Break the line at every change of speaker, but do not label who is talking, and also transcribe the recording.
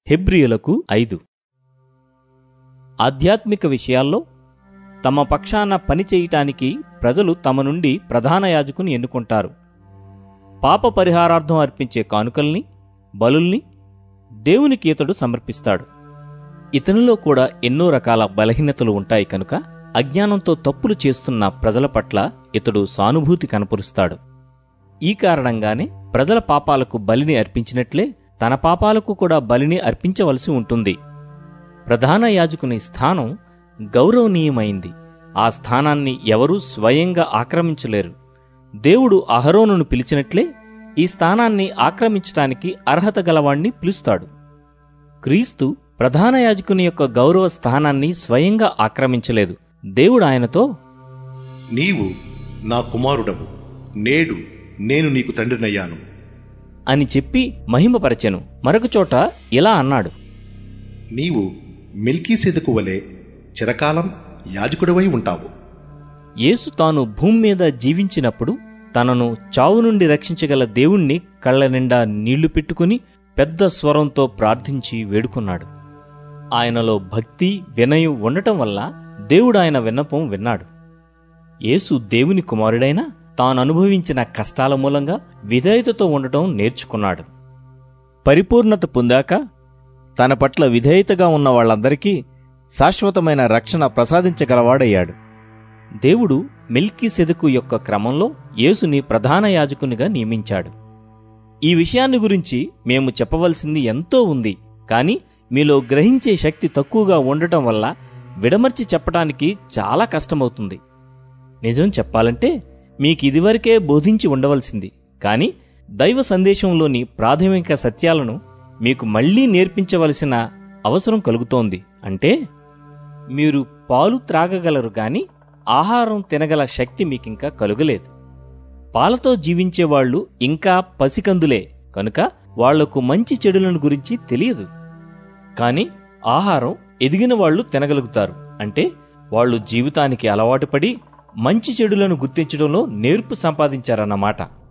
హెబ్రియులకు ఐదు ఆధ్యాత్మిక విషయాల్లో తమ పక్షాన పని చేయటానికి ప్రజలు తమ నుండి ప్రధాన యాజకుని ఎన్నుకుంటారు పాప పరిహారార్థం అర్పించే కానుకల్ని బలుల్ని దేవునికి ఇతడు సమర్పిస్తాడు ఇతనిలో కూడా ఎన్నో రకాల బలహీనతలు ఉంటాయి కనుక అజ్ఞానంతో తప్పులు చేస్తున్న ప్రజల పట్ల ఇతడు సానుభూతి కనపరుస్తాడు ఈ కారణంగానే ప్రజల పాపాలకు బలిని అర్పించినట్లే తన పాపాలకు కూడా బలిని అర్పించవలసి ఉంటుంది ప్రధాన యాజకుని స్థానం గౌరవనీయమైంది ఆ స్థానాన్ని ఎవరూ స్వయంగా ఆక్రమించలేరు దేవుడు అహరోనును పిలిచినట్లే ఈ స్థానాన్ని ఆక్రమించటానికి అర్హత గలవాణ్ణి పిలుస్తాడు క్రీస్తు ప్రధాన యాజకుని యొక్క గౌరవ స్థానాన్ని స్వయంగా ఆక్రమించలేదు దేవుడు ఆయనతో
నీవు నా కుమారుడవు నేడు నేను నీకు తండ్రినయ్యాను
అని చెప్పి మహిమపరచెను మరొక చోట ఇలా అన్నాడు
నీవు మిల్కీసెదకు వలె చిరకాలం యాజకుడివై ఉంటావు
యేసు తాను భూమి మీద జీవించినప్పుడు తనను చావు నుండి రక్షించగల దేవుణ్ణి కళ్ళ నిండా నీళ్లు పెట్టుకుని పెద్ద స్వరంతో ప్రార్థించి వేడుకున్నాడు ఆయనలో భక్తి వినయం ఉండటం వల్ల దేవుడు ఆయన విన్నపం విన్నాడు యేసు దేవుని కుమారుడైనా తాను అనుభవించిన కష్టాల మూలంగా విధేయతతో ఉండటం నేర్చుకున్నాడు పరిపూర్ణత పొందాక తన పట్ల విధేయతగా ఉన్న వాళ్ళందరికీ శాశ్వతమైన రక్షణ ప్రసాదించగలవాడయ్యాడు దేవుడు మిల్కీ సెదుకు యొక్క క్రమంలో యేసుని ప్రధాన యాజకునిగా నియమించాడు ఈ విషయాన్ని గురించి మేము చెప్పవలసింది ఎంతో ఉంది కానీ మీలో గ్రహించే శక్తి తక్కువగా ఉండటం వల్ల విడమర్చి చెప్పడానికి చాలా కష్టమవుతుంది నిజం చెప్పాలంటే మీకు ఇదివరకే బోధించి ఉండవలసింది కానీ దైవ సందేశంలోని ప్రాథమిక సత్యాలను మీకు మళ్లీ నేర్పించవలసిన అవసరం కలుగుతోంది అంటే మీరు పాలు త్రాగగలరు గాని ఆహారం తినగల శక్తి మీకింకా కలుగలేదు పాలతో జీవించేవాళ్లు ఇంకా పసికందులే కనుక వాళ్లకు మంచి చెడులను గురించి తెలియదు కాని ఆహారం ఎదిగిన వాళ్ళు తినగలుగుతారు అంటే వాళ్ళు జీవితానికి అలవాటుపడి మంచి చెడులను గుర్తించడంలో నేర్పు సంపాదించారన్నమాట